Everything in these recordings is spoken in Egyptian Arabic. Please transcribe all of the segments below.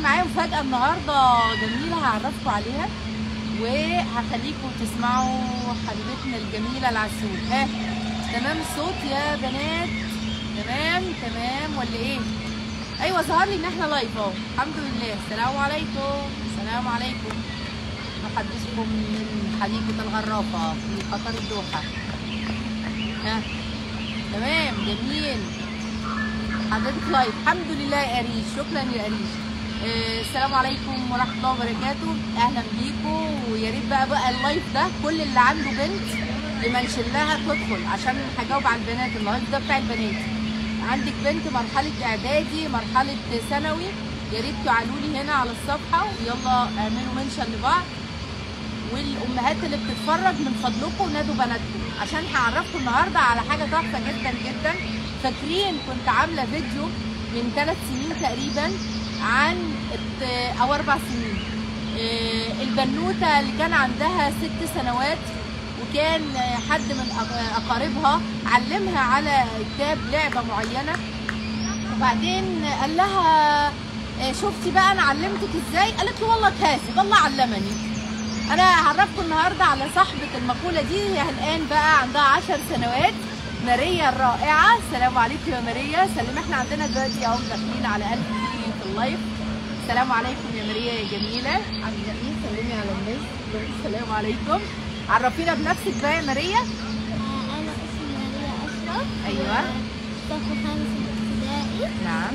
معايا مفاجأة النهاردة جميلة هعرفكم عليها وهخليكم تسمعوا حبيبتنا الجميلة العسول ها تمام الصوت يا بنات تمام تمام ولا ايه؟ ايوه ظهر لي ان احنا لايف اهو الحمد لله السلام عليكم السلام عليكم محدثكم من حديقة الغرافة في قطر الدوحة ها تمام جميل حضرتك لايف الحمد لله يا قريش شكرا يا قريش آه، السلام عليكم ورحمه الله وبركاته اهلا بيكم ويا ريت بقى بقى اللايف ده كل اللي عنده بنت يمنشن لها تدخل عشان هجاوب على البنات اللايف ده بتاع البنات عندك بنت مرحله اعدادي مرحله ثانوي يا ريت تعالوا لي هنا على الصفحه ويلا اعملوا منشن لبعض والامهات اللي بتتفرج من فضلكم نادوا بناتكم عشان هعرفكم النهارده على حاجه تحفه جدا جدا فاكرين كنت عامله فيديو من ثلاث سنين تقريبا عن الت- او اربع سنين آه، البنوته اللي كان عندها ست سنوات وكان آه، حد من أق- اقاربها علمها على كتاب لعبه معينه وبعدين قال لها آه، شفتي بقى انا علمتك ازاي قالت له والله كاسب الله علمني انا هعرفكم النهارده على صاحبه المقوله دي هي الان بقى عندها 10 سنوات ماريا الرائعه السلام عليكم يا ماريا سلام احنا عندنا دلوقتي اهو داخلين على 1000 جنيه في اللايف السلام عليكم يا ماريا يا جميله عامله ايه سلمي على الناس السلام عليكم عرفينا بنفسك بقى يا ماريا أنا اسمي ماريا أشرف أيوة. صف خامس ابتدائي نعم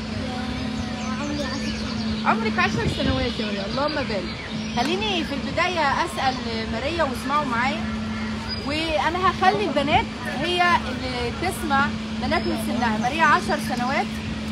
وعمري عشر سنوات عمرك 10 سنوات يا ماريا اللهم بارك خليني في البدايه اسال ماريا واسمعوا معايا وانا هخلي البنات هي اللي تسمع بنات من سنها ماريا 10 سنوات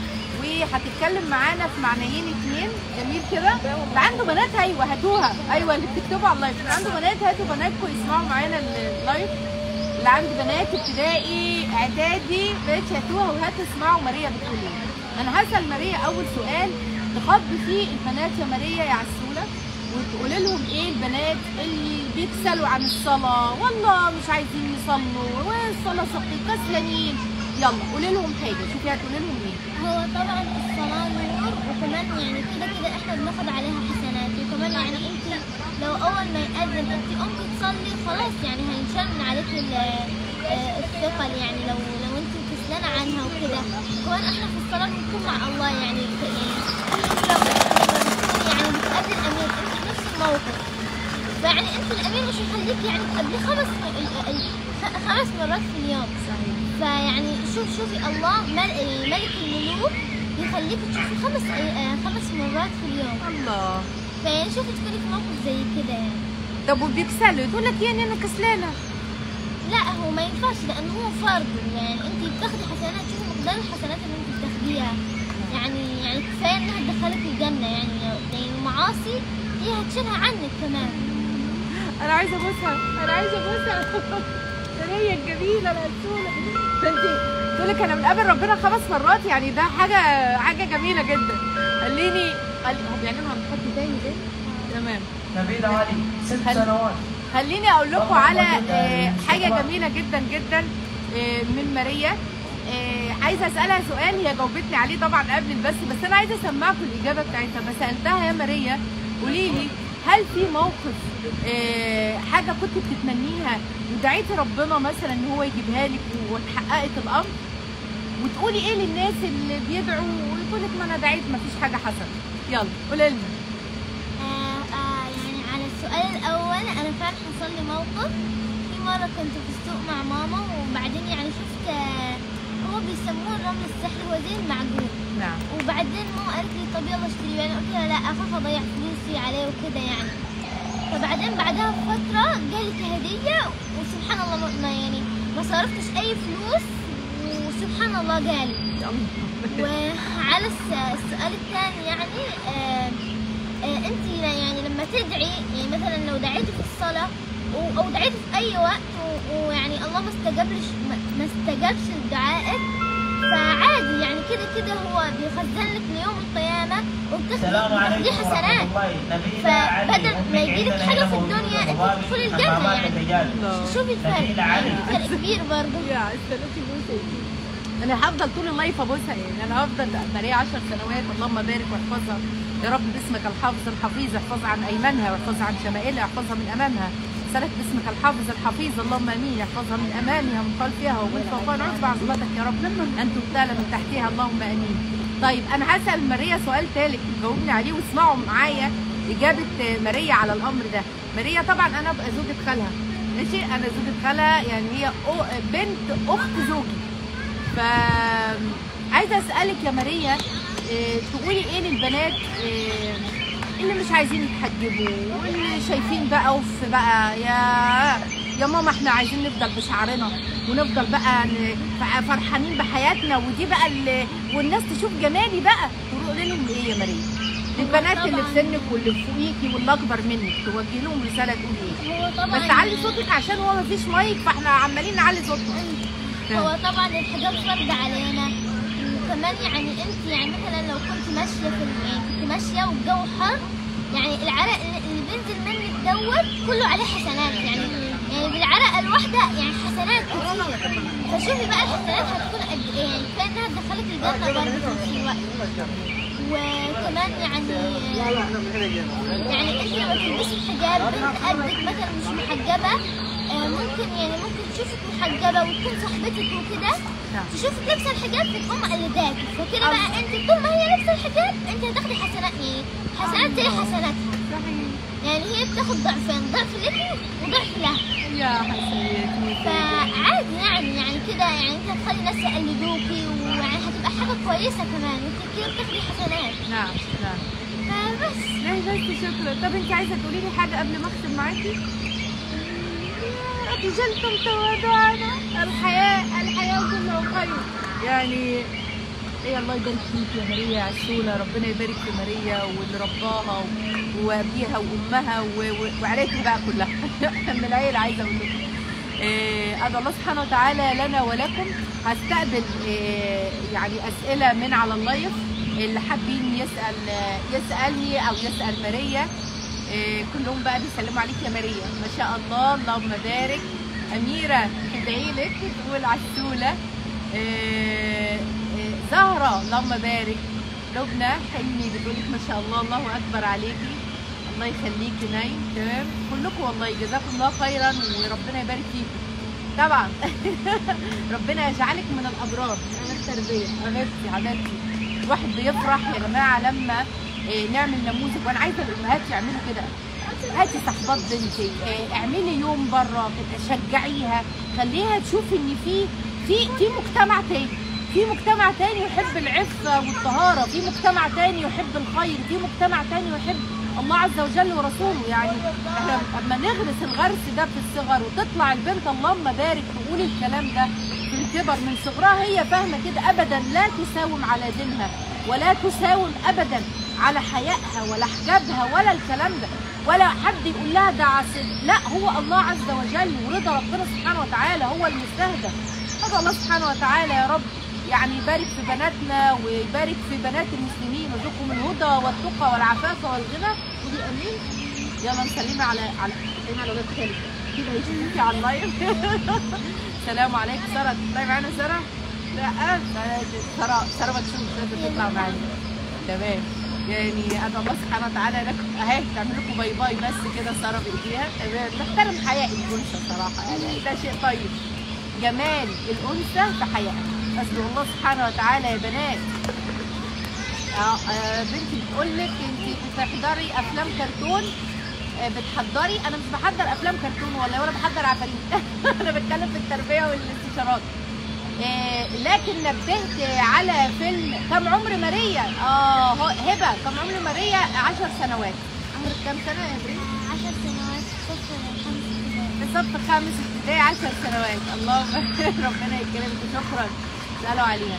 وهتتكلم معانا في معنيين اتنين جميل كده اللي عنده بنات ايوه هاتوها ايوه اللي بتكتبوا على اللايف اللي عنده بنات هاتوا بناتكم يسمعوا معانا اللايف اللي عنده بنات ابتدائي اعدادي بقيت هاتوها وهاتوا اسمعوا ماريا بتقول ايه انا هسال ماريا اول سؤال تخاطبي فيه البنات يا ماريا يا عسوله وتقولي لهم ايه البنات اللي بيكسلوا عن الصلاه والله مش عايزين يصلوا والصلاه ثقيل كسلانين يلا قولي لهم حاجه شوفي هتقولي لهم ايه هو طبعا الصلاة نور وكمان يعني كده كده احنا بناخد عليها حسنات وكمان يعني انت لو اول ما يأذن انت قمت تصلي خلاص يعني هينشال من عليك ال- آه، الثقل يعني لو لو انت كسلانة عنها وكده كمان احنا في الصلاة بنكون مع الله يعني ك- يعني كل يوم لما بتكوني يعني بتقابل الامير انت في نفس الموقف فيعني انت الامير مش هيخليك يعني تقابليه خمس ال- ال- خ- خمس مرات في اليوم صحيح فيعني شوف شوفي الله مل- ملك الملوك يخليك تشوفي خمس آه، خمس مرات في اليوم الله فيعني شوفي تكوني في موقف زي كده يعني طب وبيكسلوا تقول لك يعني انا كسلانه لا هو ما ينفعش لانه هو فرض يعني انت بتاخدي حسنات شوفي مقدار الحسنات اللي انت بتاخديها يعني يعني كفايه انها تدخلك الجنه يعني يعني المعاصي هي هتشيلها عنك كمان انا عايزه ابوسها انا عايزه ابوسها هي الجميله العسوله فانت تقول لك انا بنقابل ربنا خمس مرات يعني ده حاجه حاجه جميله جدا خليني خلي هو بيعلنوا عن خط تاني ده تمام نبيل علي ست هل- سنوات خليني اقول لكم على آه، حاجه جميله جدا جدا آه، من ماريا آه، عايزه اسالها سؤال هي جاوبتني عليه طبعا قبل البث بس انا عايزه اسمعكم الاجابه بتاعتها بس سالتها يا ماريا قولي لي هل في موقف آه، حاجه كنت بتتمنيها ودعيتي ربنا مثلا ان هو يجيبها لك واتحققت الامر وتقولي ايه للناس اللي بيدعوا ويقول لك ما انا دعيت ما فيش حاجه حصلت يلا قولي لنا آه آه يعني على السؤال الأول أنا فعلا حصل لي موقف في مرة كنت في السوق مع ماما وبعدين يعني شفت آه هو بيسموه الرمل السحري هو زي المعجون نعم وبعدين ماما قالت لي طب يلا اشتري يعني قلت لها لا أخاف أضيع فلوسي عليه وكده يعني فبعدين بعدها بفترة جالي هدية وسبحان الله ما- ما يعني ما صرفتش أي فلوس وسبحان الله جالي وعلى الس- السؤال الثاني يعني آه آه انت يعني لما تدعي يعني مثلا لو دعيتي في الصلاه و- او دعيتي في اي وقت و- ويعني الله ما استجابلش ما ما استجابش لدعائك فعادي يعني كده كده هو بيخزن لك ليوم القيامه وبتاخدي السلام عليكم بتاخدي ورحمة حسنات الله نبيل علي فبدل ما أمك يجيلك عندنا حاجة هنا في موجودة الدنيا، أنت ضبابي تدخلي الجنة أمامات يعني. الرجال الله. شوفي الفرق نبيل علي. فرق كبير برضه يا استنى بوسه انا هفضل طول اللايف ابوسها يعني انا هفضل ماريا 10 سنوات اللهم بارك واحفظها يا رب باسمك الحافظ الحفيظ احفظها عن ايمانها واحفظها عن شمائلها احفظها من امامها سألك باسمك الحافظ الحفيظ اللهم امين احفظها من امامها ومن خلفها ومن فوقها نعوذ بعظمتك يا رب ان تبتلى من تحتها اللهم امين طيب انا هسال ماريا سؤال ثالث جاوبني عليه واسمعوا معايا اجابه ماريا على الامر ده ماريا طبعا انا ابقى زوجة خالها ماشي انا زوجة خالها يعني هي أو- بنت اخت زوجي ف عايزه اسالك يا ماريا إيه، تقولي ايه للبنات إيه، اللي مش عايزين يتحجبوا واللي شايفين بقى اوف بقى يا يا ماما احنا عايزين نفضل بشعرنا ونفضل بقى ن- ف- فرحانين بحياتنا ودي بقى اللي والناس تشوف جمالي بقى تقولي لهم ايه يا ماريا للبنات اللي في سنك واللي في فوقيكي واللي اكبر منك توجهي لهم رساله تقولي ايه هو طبعا بس علي صوتك عشان هو مفيش مايك فاحنا عمالين نعلي صوتنا هو طبعا الحجاب فرض علينا وكمان يعني انت يعني مثلا لو كنت ماشيه في ال- يعني كنت ماشيه والجو حر يعني العرق اللي اللي بينزل منك دوت كله عليه حسنات يعني يعني بالعرق الواحده يعني حسنات كتير فشوفي بقى الحسنات هتكون قد ايه يعني كفايه انها تدخلك الجنه برضه في نفس الوقت وكمان يعني يعني انت لما تلبسي الحجاب بنت قدك مثلا مش محجبه آه، ممكن يعني ممكن تشوفك محجبه وتكون صاحبتك وكده نعم. تشوفك لابسه الحجاب فتقوم مقلداكي فكده بقى انت طول ما هي لابسه الحجاب انت هتاخدي حسنات يعني حسنات زي حسناتها يعني هي بتاخد ضعفين ضعف لك وضعف لها يا حسيتي فعادي يعني يعني كده يعني انت هتخلي الناس يقلدوكي ويعني هتبقى حاجه كويسه كمان انت كده بتاخدي حسنات نعم نعم فبس لا بس شكرا طب انت عايزه تقولي لي حاجه قبل ما اختم معاكي رجلتم تواضعنا الحياه الحياه كلها خير يعني ايه الله يبارك فيك يا ماريا عسولة ربنا يبارك في ماريا واللي رباها و- وابيها وامها و- و- وعيلتها بقى كلها من العيله عايزه اقول لكم إيه، ادعو الله سبحانه وتعالى لنا ولكم هستقبل إيه، يعني اسئله من على اللايف اللي حابين يسال يسالني او يسال ماريا إيه، كلهم بقى بيسلموا عليك يا ماريا ما شاء الله اللهم بارك اميره تدعي لك تقول عسوله إيه، إيه، زهره اللهم بارك لبنى حلمي بتقول لك ما شاء الله الله اكبر عليكي الله يخليكي نايم تمام كلكم والله جزاكم الله خيرا وربنا يبارك فيكم طبعا ربنا يجعلك من الابرار من التربيه حبيبتي حبيبتي الواحد بيفرح يا جماعه لما إيه، نعمل نموذج وانا عايزه الامهات يعملوا كده هاتي صحبات بنتك إيه، اعملي يوم بره كده شجعيها خليها تشوف ان في في في مجتمع تاني في مجتمع تاني يحب العفة والطهارة في مجتمع تاني يحب الخير في مجتمع تاني يحب الله عز وجل ورسوله يعني احنا اما نغرس الغرس ده في الصغر وتطلع البنت اللهم بارك تقول الكلام ده في الكبر من صغرها هي فاهمة كده ابدا لا تساوم على دينها ولا تساوم ابدا على حيائها ولا حجابها ولا الكلام ده ولا حد يقول لها ده عسل لا هو الله عز وجل ورضا ربنا سبحانه وتعالى هو المستهدف هذا الله سبحانه وتعالى يا رب يعني يبارك في بناتنا ويبارك في بنات المسلمين ويرزقهم الهدى والتقى والعفاف والغنى ودي امين يلا نسلمي على على سلمي على ولاد خالد كده يشوفوكي على اللايف سلام عليكم ساره تطلعي معانا ساره؟ لا ساره ساره مكسوف مش قادره تطلع معانا تمام يعني ادعو الله سبحانه وتعالى لكم اهي تعمل لكم باي باي بس كده ساره بايديها تمام نحترم حياء الانثى صراحه يعني ده شيء طيب جمال الانثى في حياتها اسال الله سبحانه وتعالى يا بنات اه آه، بنتي بتقول لك انت بتحضري افلام كرتون آه، بتحضري انا مش بحضر افلام كرتون والله ولا بحضر عفاريت انا بتكلم في التربيه والاستشارات آه، لكن نبهت على فيلم كم عمر ماريا اه هو- هبه كم عمر ماريا 10 سنوات عمرك كام سنه يا بريم؟ عشر سنوات صف خمس ابتدائي في صف خامس ابتدائي 10 سنوات اللهم ربنا يكرمك شكرا سألوا عليها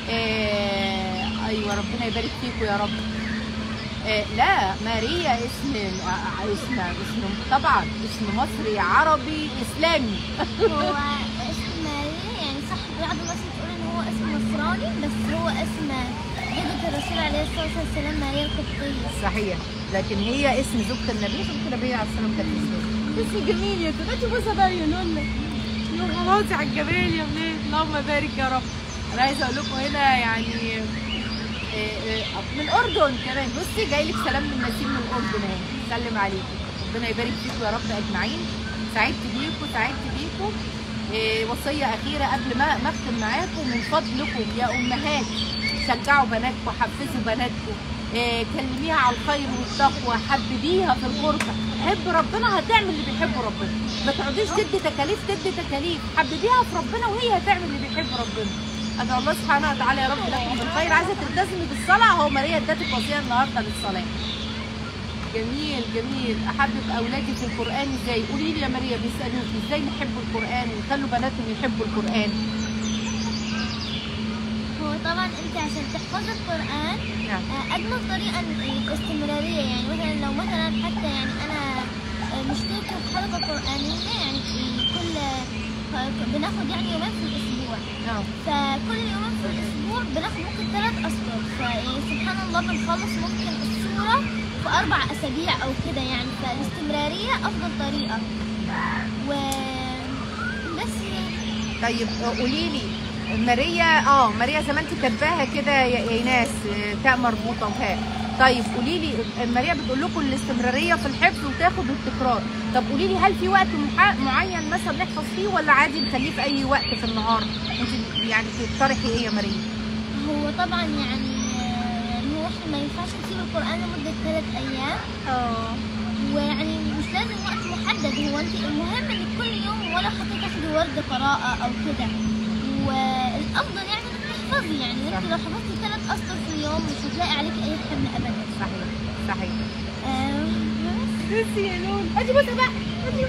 إيه ايوه ربنا يبارك فيكم يا رب إيه لا ماريا اسم آه، اسم اسم طبعا اسم مصري عربي اسلامي هو اسم ماريا يعني صح بعض الناس بتقول ان هو اسم نصراني بس هو اسم جدة الرسول عليه الصلاة والسلام ماريا القبطية صحيح لكن هي اسم زوجة النبي عشان كده النبي عليه الصلاه والسلام كانت اسمها اسم جميل يا تبقى بص بقى يا لولا يا خلاص على الجمال يا ولاد اللهم بارك يا رب انا عايزه اقول لكم هنا يعني آه، آه، من الاردن كمان بصي جاي لك سلام من نسيم من الاردن اهي سلم عليكم ربنا يبارك فيكم يا رب اجمعين سعدت بيكم سعدت بيكم آه، وصيه اخيره قبل ما ما اختم معاكم من فضلكم يا امهات شجعوا بناتكم حفزوا بناتكم آه، كلميها على الخير والتقوى حببيها في الغرفه حب ربنا هتعمل اللي بيحبه ربنا ما تقعديش تدي تكاليف تدي تكاليف حببيها في ربنا وهي هتعمل اللي بيحب ربنا ادعو الله سبحانه وتعالى يا رب لكم بالخير عايزه تلتزمي بالصلاه اهو ماريا ادتك وصيه النهارده للصلاه جميل جميل احبب اولادي في القران ازاي قولي لي يا ماريا بيسالوك ازاي نحب القران ويخلوا بناتهم يحبوا القران هو طبعا انت عشان تحفظي القرآن نعم آه، اجمل طريقة الاستمرارية يعني مثلا لو مثلا حتى يعني انا آه، مشتركة في حلقة قرآنية يعني في كل آه، بناخد يعني يومين في الاسبوع نعم فكل يومين في الاسبوع بناخد ممكن ثلاث اسطر فيعني سبحان الله بنخلص ممكن السورة في اربع اسابيع او كده يعني فالاستمرارية افضل طريقة و بس يعني طيب قولي لي ماريا اه ماريا زي ما انت كاتباها كده يا يا ايناس آه، تاء مربوطه وهاء طيب قولي لي ماريا بتقول لكم الاستمراريه في الحفظ وتاخد التكرار طب قولي لي هل في وقت مح- معين مثلا نحفظ فيه ولا عادي نخليه في اي وقت في النهار انت يعني تقترحي ايه يا ماريا هو طبعا يعني آه، يعني هو احنا ما ينفعش نسيب القرآن لمدة ثلاث أيام اه ويعني مش لازم وقت محدد هو انت المهم انك كل يوم ولا حتى تاخدي ورد قراءة أو كده والأفضل يعني انك تحفظي يعني انت صح. لو حفظتي ثلاث أسطر في اليوم مش هتلاقي عليك أي حمل أبدا صحيح صحيح آه، بس بس يا نون ادي بص بقى ادي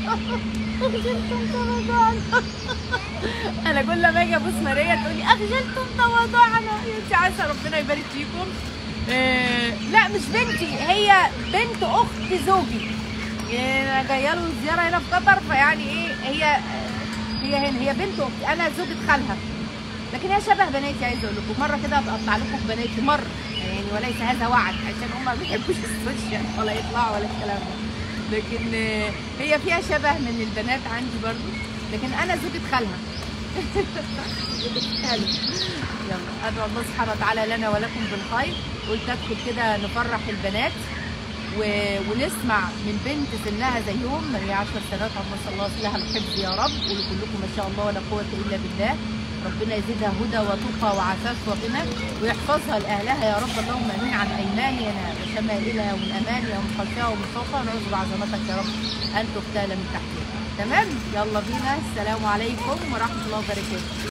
بص انا كل ما اجي ابص ماريا تقول لي اخجلتم تواضعنا انت عارفه ربنا يبارك فيكم آه لا مش بنتي هي بنت اخت زوجي يعني انا جايه له زياره هنا في قطر فيعني ايه هي هي هنا هي بنت اختي انا زوجة خالها لكن هي شبه بناتي عايزه اقول لكم مره كده ابقى اقطع لكم بناتي مره يعني وليس هذا وعد عشان هم ما بيحبوش السوشيال ولا يطلعوا ولا الكلام ده لكن آه، هي فيها شبه من البنات عندي برضو لكن انا زوجة خالها زوجة خالها يلا ادعو الله سبحانه وتعالى لنا ولكم بالخير قلت ادخل كده نفرح البنات و... ونسمع من بنت سنها زيهم هي 10 سنوات اللهم صل الله لها الحفظ يا رب ولكلكم ما شاء الله ولا قوه الا بالله ربنا يزيدها هدى وتقى وعفاف وغنى ويحفظها لاهلها يا رب اللهم امين عن ايماننا وشمائلها ومن امانها ومن خلفها ومن فوقها ونعوذ بعظمتك يا رب ان تغتال من تحتها تمام يلا بينا السلام عليكم ورحمه الله وبركاته